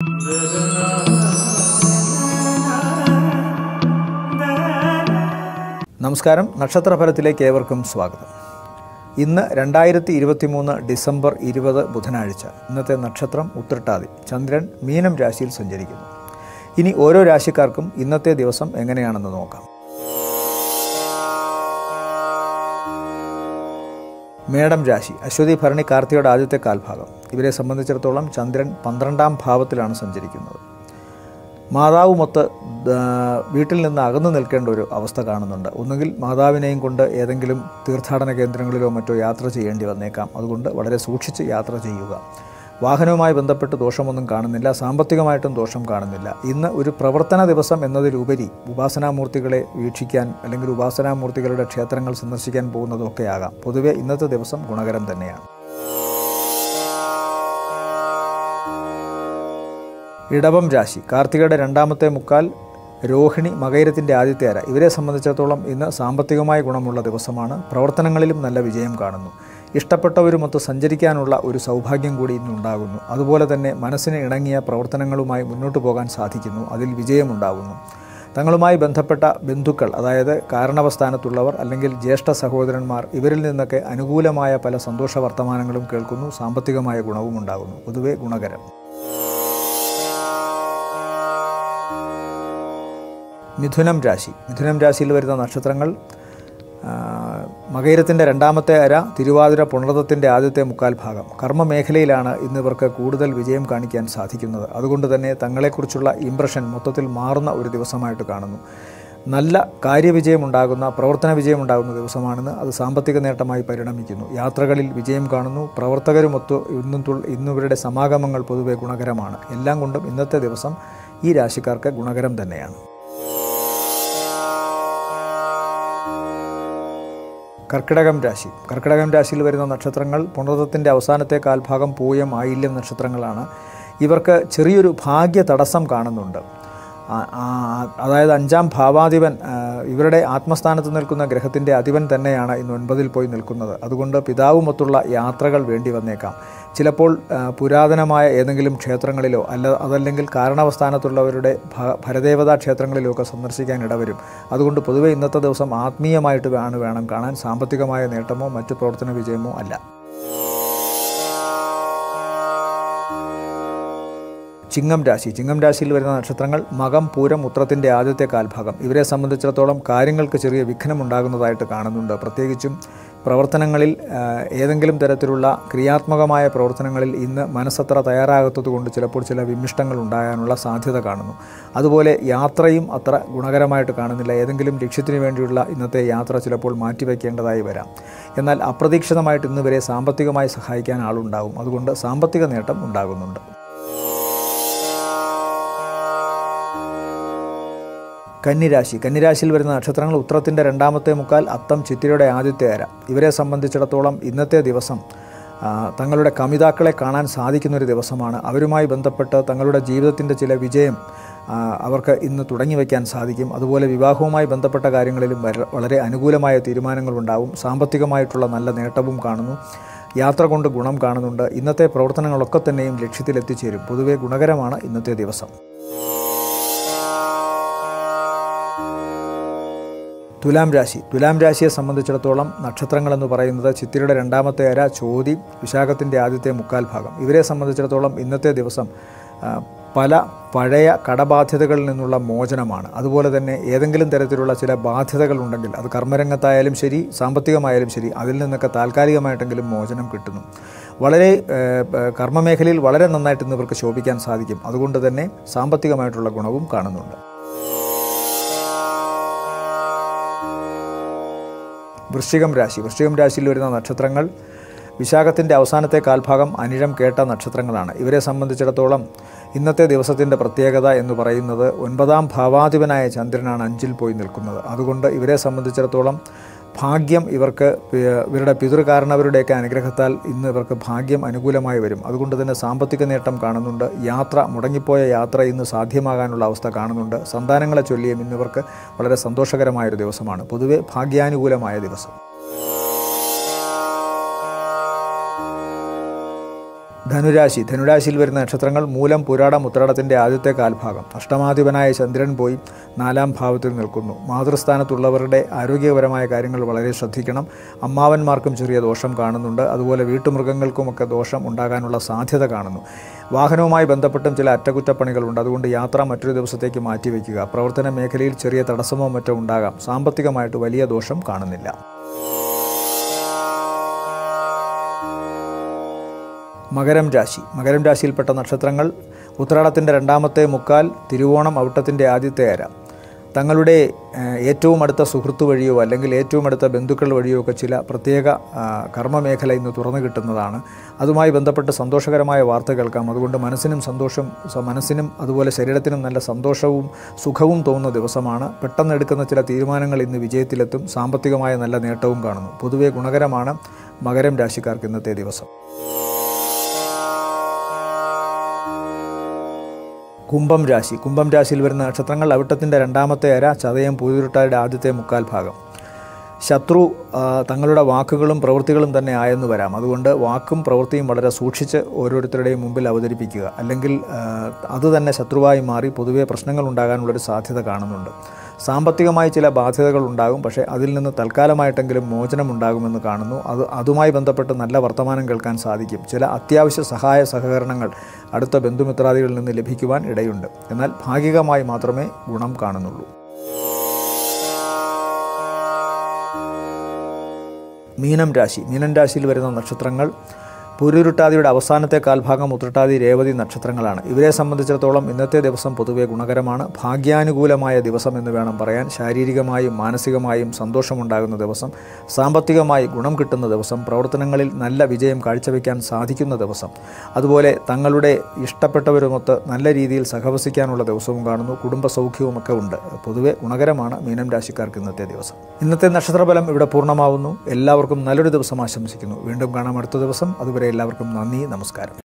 നമസ്കാരം നക്ഷത്രഫലത്തിലേക്ക് ഏവർക്കും സ്വാഗതം ഇന്ന് രണ്ടായിരത്തി ഇരുപത്തി മൂന്ന് ഡിസംബർ ഇരുപത് ബുധനാഴ്ച ഇന്നത്തെ നക്ഷത്രം ഉത്രട്ടാതി ചന്ദ്രൻ മീനം രാശിയിൽ സഞ്ചരിക്കുന്നു ഇനി ഓരോ രാശിക്കാർക്കും ഇന്നത്തെ ദിവസം എങ്ങനെയാണെന്ന് നോക്കാം മേടം രാശി അശ്വതി ഭരണി കാർത്തികയുടെ ആദ്യത്തെ കാൽഭാഗം ഇവരെ സംബന്ധിച്ചിടത്തോളം ചന്ദ്രൻ പന്ത്രണ്ടാം ഭാവത്തിലാണ് സഞ്ചരിക്കുന്നത് മാതാവുമൊത്ത് ആ, വീട്ടിൽ നിന്ന് അകന്നു നിൽക്കേണ്ട ഒരു അവസ്ഥ കാണുന്നുണ്ട് ഒന്നുകിൽ മാതാവിനെയും കൊണ്ട് ഏതെങ്കിലും തീർത്ഥാടന കേന്ദ്രങ്ങളിലോ മറ്റോ യാത്ര ചെയ്യേണ്ടി വന്നേക്കാം അതുകൊണ്ട് വളരെ സൂക്ഷിച്ച് യാത്ര ചെയ്യുക വാഹനവുമായി ബന്ധപ്പെട്ട് ദോഷമൊന്നും കാണുന്നില്ല സാമ്പത്തികമായിട്ടും ദോഷം കാണുന്നില്ല ഇന്ന് ഒരു പ്രവർത്തന ദിവസം എന്നതിലുപരി ഉപാസനാമൂർത്തികളെ വീക്ഷിക്കാൻ അല്ലെങ്കിൽ ഉപാസനാമൂർത്തികളുടെ ക്ഷേത്രങ്ങൾ സന്ദർശിക്കാൻ പോകുന്നതൊക്കെ ആകാം പൊതുവെ ഇന്നത്തെ ദിവസം ഗുണകരം തന്നെയാണ് ഇടവം രാശി കാർത്തികയുടെ രണ്ടാമത്തെ മുക്കാൽ രോഹിണി മകൈരത്തിൻ്റെ ആദ്യത്തെ അര ഇവരെ സംബന്ധിച്ചിടത്തോളം ഇന്ന് സാമ്പത്തികമായ ഗുണമുള്ള ദിവസമാണ് പ്രവർത്തനങ്ങളിലും നല്ല വിജയം കാണുന്നു ഇഷ്ടപ്പെട്ടവരുമൊത്ത് സഞ്ചരിക്കാനുള്ള ഒരു സൗഭാഗ്യം കൂടി ഇന്നുണ്ടാകുന്നു അതുപോലെ തന്നെ മനസ്സിന് ഇണങ്ങിയ പ്രവർത്തനങ്ങളുമായി മുന്നോട്ട് പോകാൻ സാധിക്കുന്നു അതിൽ വിജയമുണ്ടാകുന്നു തങ്ങളുമായി ബന്ധപ്പെട്ട ബന്ധുക്കൾ അതായത് കാരണവസ്ഥാനത്തുള്ളവർ അല്ലെങ്കിൽ ജ്യേഷ്ഠ സഹോദരന്മാർ ഇവരിൽ നിന്നൊക്കെ അനുകൂലമായ പല സന്തോഷ വർത്തമാനങ്ങളും കേൾക്കുന്നു സാമ്പത്തികമായ ഗുണവും ഉണ്ടാകുന്നു പൊതുവെ ഗുണകരം മിഥുനം രാശി മിഥുനം രാശിയിൽ വരുന്ന നക്ഷത്രങ്ങൾ ആ, മകയിരത്തിൻ്റെ രണ്ടാമത്തെ അര തിരുവാതിര പുണർത്തത്തിൻ്റെ ആദ്യത്തെ മുക്കാൽ ഭാഗം കർമ്മമേഖലയിലാണ് ഇന്ന് ഇവർക്ക് കൂടുതൽ വിജയം കാണിക്കാൻ സാധിക്കുന്നത് അതുകൊണ്ട് തന്നെ തങ്ങളെക്കുറിച്ചുള്ള ഇംപ്രഷൻ മൊത്തത്തിൽ മാറുന്ന ഒരു ദിവസമായിട്ട് കാണുന്നു നല്ല കാര്യവിജയമുണ്ടാകുന്ന പ്രവർത്തന വിജയമുണ്ടാകുന്ന ദിവസമാണെന്ന് അത് സാമ്പത്തിക നേട്ടമായി പരിണമിക്കുന്നു യാത്രകളിൽ വിജയം കാണുന്നു പ്രവർത്തകരുമൊത്ത് ഇന്നും തുൾ ഇന്നിവരുടെ സമാഗമങ്ങൾ പൊതുവെ ഗുണകരമാണ് എല്ലാം കൊണ്ടും ഇന്നത്തെ ദിവസം ഈ രാശിക്കാർക്ക് ഗുണകരം തന്നെയാണ് കർക്കിടകം രാശി കർക്കിടകം രാശിയിൽ വരുന്ന നക്ഷത്രങ്ങൾ പുണർത്തത്തിൻ്റെ അവസാനത്തെ കാൽഭാഗം പൂയം ആയില്യം നക്ഷത്രങ്ങളാണ് ഇവർക്ക് ചെറിയൊരു ഭാഗ്യ തടസ്സം കാണുന്നുണ്ട് ആ- ആ- അതായത് അഞ്ചാം ഭാവാധിപൻ ആ, ഇവരുടെ ആത്മസ്ഥാനത്ത് നിൽക്കുന്ന ഗ്രഹത്തിൻ്റെ അധിപൻ തന്നെയാണ് ഇന്ന് ഒൻപതിൽ പോയി നിൽക്കുന്നത് അതുകൊണ്ട് പിതാവുമൊത്തുള്ള യാത്രകൾ വേണ്ടി വന്നേക്കാം ചിലപ്പോൾ ആ, പുരാതനമായ ഏതെങ്കിലും ക്ഷേത്രങ്ങളിലോ അല്ല അതല്ലെങ്കിൽ കാരണവസ്ഥാനത്തുള്ളവരുടെ ഭ- ഭരദേവതാ ക്ഷേത്രങ്ങളിലോ ഒക്കെ സന്ദർശിക്കാൻ ഇടവരും അതുകൊണ്ട് പൊതുവെ ഇന്നത്തെ ദിവസം ആത്മീയമായിട്ട് ആണ് വേണം കാണാൻ സാമ്പത്തികമായ നേട്ടമോ മറ്റു പ്രവർത്തന വിജയമോ അല്ല ചിങ്ങം രാശി ചിങ്ങം രാശിയിൽ വരുന്ന നക്ഷത്രങ്ങൾ മകം പൂരം ഉത്രത്തിൻ്റെ ആദ്യത്തെ കാൽഭാഗം ഇവരെ സംബന്ധിച്ചിടത്തോളം കാര്യങ്ങൾക്ക് ചെറിയ വിഘ്നമുണ്ടാകുന്നതായിട്ട് കാണുന്നുണ്ട് പ്രത്യേകിച്ചും പ്രവർത്തനങ്ങളിൽ ആ, ഏതെങ്കിലും തരത്തിലുള്ള ക്രിയാത്മകമായ പ്രവർത്തനങ്ങളിൽ ഇന്ന് മനസ്സത്ര തയ്യാറാകാത്തതുകൊണ്ട് ചിലപ്പോൾ ചില വിമിഷ്ടങ്ങൾ ഉണ്ടാകാനുള്ള സാധ്യത കാണുന്നു അതുപോലെ യാത്രയും അത്ര ഗുണകരമായിട്ട് കാണുന്നില്ല ഏതെങ്കിലും ലക്ഷ്യത്തിന് വേണ്ടിയുള്ള ഇന്നത്തെ യാത്ര ചിലപ്പോൾ മാറ്റിവെക്കേണ്ടതായി വരാം എന്നാൽ അപ്രതീക്ഷിതമായിട്ട് ഇന്ന് വരെ സാമ്പത്തികമായി സഹായിക്കാൻ ആളുണ്ടാകും അതുകൊണ്ട് സാമ്പത്തിക നേട്ടം ഉണ്ടാകുന്നുണ്ട് കന്നിരാശി കന്നിരാശിയിൽ വരുന്ന നക്ഷത്രങ്ങൾ ഉത്രത്തിൻ്റെ രണ്ടാമത്തെ മുക്കാൽ അത്തം ചിത്തിരയുടെ ആദ്യത്തെ അര ഇവരെ സംബന്ധിച്ചിടത്തോളം ഇന്നത്തെ ദിവസം ആ, തങ്ങളുടെ കമിതാക്കളെ കാണാൻ സാധിക്കുന്ന ഒരു ദിവസമാണ് അവരുമായി ബന്ധപ്പെട്ട് തങ്ങളുടെ ജീവിതത്തിൻ്റെ ചില വിജയം ആ, അവർക്ക് ഇന്ന് തുടങ്ങി വയ്ക്കാൻ സാധിക്കും അതുപോലെ വിവാഹവുമായി ബന്ധപ്പെട്ട കാര്യങ്ങളിലും വര- വളരെ അനുകൂലമായ തീരുമാനങ്ങളുണ്ടാവും സാമ്പത്തികമായിട്ടുള്ള നല്ല നേട്ടവും കാണുന്നു യാത്ര കൊണ്ട് ഗുണം കാണുന്നുണ്ട് ഇന്നത്തെ പ്രവർത്തനങ്ങളൊക്കെ തന്നെയും ലക്ഷ്യത്തിലെത്തിച്ചേരും പൊതുവെ ഗുണകരമാണ് ഇന്നത്തെ ദിവസം തുലാം രാശി തുലാം രാശിയെ സംബന്ധിച്ചിടത്തോളം നക്ഷത്രങ്ങൾ എന്ന് പറയുന്നത് ചിത്തിരയുടെ രണ്ടാമത്തെ അര ചോതി വിശാഖത്തിൻ്റെ ആദ്യത്തെ മുക്കാൽ ഭാഗം ഇവരെ സംബന്ധിച്ചിടത്തോളം ഇന്നത്തെ ദിവസം ആ, പല പഴയ കടബാധ്യതകളിൽ നിന്നുള്ള മോചനമാണ് അതുപോലെ തന്നെ ഏതെങ്കിലും തരത്തിലുള്ള ചില ബാധ്യതകൾ ഉണ്ടെങ്കിൽ അത് കർമ്മരംഗത്തായാലും ശരി സാമ്പത്തികമായാലും ശരി അതിൽ നിന്നൊക്കെ താൽക്കാലികമായിട്ടെങ്കിലും മോചനം കിട്ടുന്നു വളരെ ഏഹ്, ഏഹ്, കർമ്മമേഖലയിൽ വളരെ നന്നായിട്ട് ഇന്ന് ഇവർക്ക് ശോഭിക്കാൻ സാധിക്കും അതുകൊണ്ട് തന്നെ സാമ്പത്തികമായിട്ടുള്ള ഗുണവും കാണുന്നുണ്ട് വൃശ്ചികം രാശി വൃശ്ചികം രാശിയിൽ വരുന്ന നക്ഷത്രങ്ങൾ വിശാഖത്തിൻ്റെ അവസാനത്തെ കാൽഭാഗം അനിഴം കേട്ട നക്ഷത്രങ്ങളാണ് ഇവരെ സംബന്ധിച്ചിടത്തോളം ഇന്നത്തെ ദിവസത്തിൻ്റെ പ്രത്യേകത എന്ന് പറയുന്നത് ഒൻപതാം ഭാവാധിപനായ ചന്ദ്രനാണ് അഞ്ചിൽ പോയി നിൽക്കുന്നത് അതുകൊണ്ട് ഇവരെ സംബന്ധിച്ചിടത്തോളം ഭാഗ്യം ഇവർക്ക് പി- ഇവരുടെ പിതൃകാരണവരുടെയൊക്കെ അനുഗ്രഹത്താൽ ഇന്ന് ഇവർക്ക് ഭാഗ്യം അനുകൂലമായി വരും അതുകൊണ്ട് തന്നെ സാമ്പത്തിക നേട്ടം കാണുന്നുണ്ട് യാത്ര മുടങ്ങിപ്പോയ യാത്ര ഇന്ന് സാധ്യമാകാനുള്ള അവസ്ഥ കാണുന്നുണ്ട് സന്താനങ്ങളെ ചൊല്ലിയും ഇന്നിവർക്ക് വളരെ സന്തോഷകരമായൊരു ദിവസമാണ് പൊതുവെ ഭാഗ്യാനുകൂലമായ ദിവസം ധനുരാശി ധനുരാശിയിൽ വരുന്ന നക്ഷത്രങ്ങൾ മൂലം പുരാടം ഉത്രാടത്തിൻ്റെ ആദ്യത്തെ കാൽഭാഗം അഷ്ടമാധിപനായ ചന്ദ്രൻ പോയി നാലാം ഭാവത്തിൽ നിൽക്കുന്നു മാതൃസ്ഥാനത്തുള്ളവരുടെ ആരോഗ്യപരമായ കാര്യങ്ങൾ വളരെ ശ്രദ്ധിക്കണം അമ്മാവന്മാർക്കും ചെറിയ ദോഷം കാണുന്നുണ്ട് അതുപോലെ വീട്ടുമൃഗങ്ങൾക്കുമൊക്കെ ദോഷം ഉണ്ടാകാനുള്ള സാധ്യത കാണുന്നു വാഹനവുമായി ബന്ധപ്പെട്ടും ചില അറ്റകുറ്റപ്പണികളുണ്ട് അതുകൊണ്ട് യാത്ര മറ്റൊരു ദിവസത്തേക്ക് മാറ്റിവെക്കുക പ്രവർത്തന മേഖലയിൽ ചെറിയ തടസ്സമോ മറ്റോ ഉണ്ടാകാം സാമ്പത്തികമായിട്ട് വലിയ ദോഷം കാണുന്നില്ല മകരം രാശി മകരം രാശിയിൽപ്പെട്ട നക്ഷത്രങ്ങൾ ഉത്രാടത്തിൻ്റെ രണ്ടാമത്തെ മുക്കാൽ തിരുവോണം ഔട്ടത്തിൻ്റെ ആദ്യത്തെ അര തങ്ങളുടെ ഏഹ്, ഏറ്റവും അടുത്ത സുഹൃത്ത് വഴിയോ അല്ലെങ്കിൽ ഏറ്റവും അടുത്ത ബന്ധുക്കൾ വഴിയോ ഒക്കെ ചില പ്രത്യേക ആ, കർമ്മമേഖല ഇന്ന് തുറന്നു കിട്ടുന്നതാണ് അതുമായി ബന്ധപ്പെട്ട് സന്തോഷകരമായ വാർത്ത കേൾക്കാം അതുകൊണ്ട് മനസ്സിനും സന്തോഷം സ- മനസ്സിനും അതുപോലെ ശരീരത്തിനും നല്ല സന്തോഷവും സുഖവും തോന്നുന്ന ദിവസമാണ് പെട്ടെന്ന് എടുക്കുന്ന ചില തീരുമാനങ്ങൾ ഇന്ന് വിജയത്തിലെത്തും സാമ്പത്തികമായ നല്ല നേട്ടവും കാണുന്നു പൊതുവെ ഗുണകരമാണ് മകരം രാശിക്കാർക്ക് ഇന്നത്തെ ദിവസം കുംഭം രാശി കുംഭം രാശിയിൽ വരുന്ന നക്ഷത്രങ്ങൾ അവിട്ടത്തിൻ്റെ രണ്ടാമത്തെ അര ചതയം പൂതിരുട്ടായുടെ ആദ്യത്തെ മുക്കാൽ ഭാഗം ശത്രു ആ, തങ്ങളുടെ വാക്കുകളും പ്രവൃത്തികളും തന്നെ ആയെന്ന് വരാം അതുകൊണ്ട് വാക്കും പ്രവൃത്തിയും വളരെ സൂക്ഷിച്ച് ഓരോരുത്തരുടെയും മുമ്പിൽ അവതരിപ്പിക്കുക അല്ലെങ്കിൽ ആ, അത് തന്നെ ശത്രുവായി മാറി പൊതുവെ പ്രശ്നങ്ങൾ ഉണ്ടാകാനുള്ളൊരു സാധ്യത കാണുന്നുണ്ട് സാമ്പത്തികമായി ചില ബാധ്യതകൾ ഉണ്ടാകും പക്ഷേ അതിൽ നിന്ന് തൽക്കാലമായിട്ടെങ്കിലും മോചനമുണ്ടാകുമെന്ന് കാണുന്നു അത് അതുമായി ബന്ധപ്പെട്ട് നല്ല വർത്തമാനം കേൾക്കാൻ സാധിക്കും ചില അത്യാവശ്യ സഹായ സഹകരണങ്ങൾ അടുത്ത ബന്ധുമിത്രാദികളിൽ നിന്ന് ലഭിക്കുവാൻ ഇടയുണ്ട് എന്നാൽ ഭാഗികമായി മാത്രമേ ഗുണം കാണുന്നുള്ളൂ മീനം രാശി മീനൻ രാശിയിൽ വരുന്ന നക്ഷത്രങ്ങൾ പുരുരുട്ടാതിയുടെ അവസാനത്തെ കാൽഭാഗം ഉത്രട്ടാതി രേവതി നക്ഷത്രങ്ങളാണ് ഇവരെ സംബന്ധിച്ചിടത്തോളം ഇന്നത്തെ ദിവസം പൊതുവെ ഗുണകരമാണ് ഭാഗ്യാനുകൂലമായ ദിവസം എന്ന് വേണം പറയാൻ ശാരീരികമായും മാനസികമായും സന്തോഷമുണ്ടാകുന്ന ദിവസം സാമ്പത്തികമായി ഗുണം കിട്ടുന്ന ദിവസം പ്രവർത്തനങ്ങളിൽ നല്ല വിജയം കാഴ്ചവെക്കാൻ സാധിക്കുന്ന ദിവസം അതുപോലെ തങ്ങളുടെ ഇഷ്ടപ്പെട്ടവരുമൊത്ത് നല്ല രീതിയിൽ സഹവസിക്കാനുള്ള ദിവസവും കാണുന്നു കുടുംബ സൗഖ്യവുമൊക്കെ ഉണ്ട് പൊതുവെ ഗുണകരമാണ് മീനം രാശിക്കാർക്ക് ഇന്നത്തെ ദിവസം ഇന്നത്തെ നക്ഷത്രഫലം ഇവിടെ പൂർണ്ണമാവുന്നു എല്ലാവർക്കും നല്ലൊരു ദിവസം ആശംസിക്കുന്നു വീണ്ടും കാണാം അടുത്ത ദിവസം അതുവരെ എല്ലാവർക്കും നന്ദി നമസ്കാരം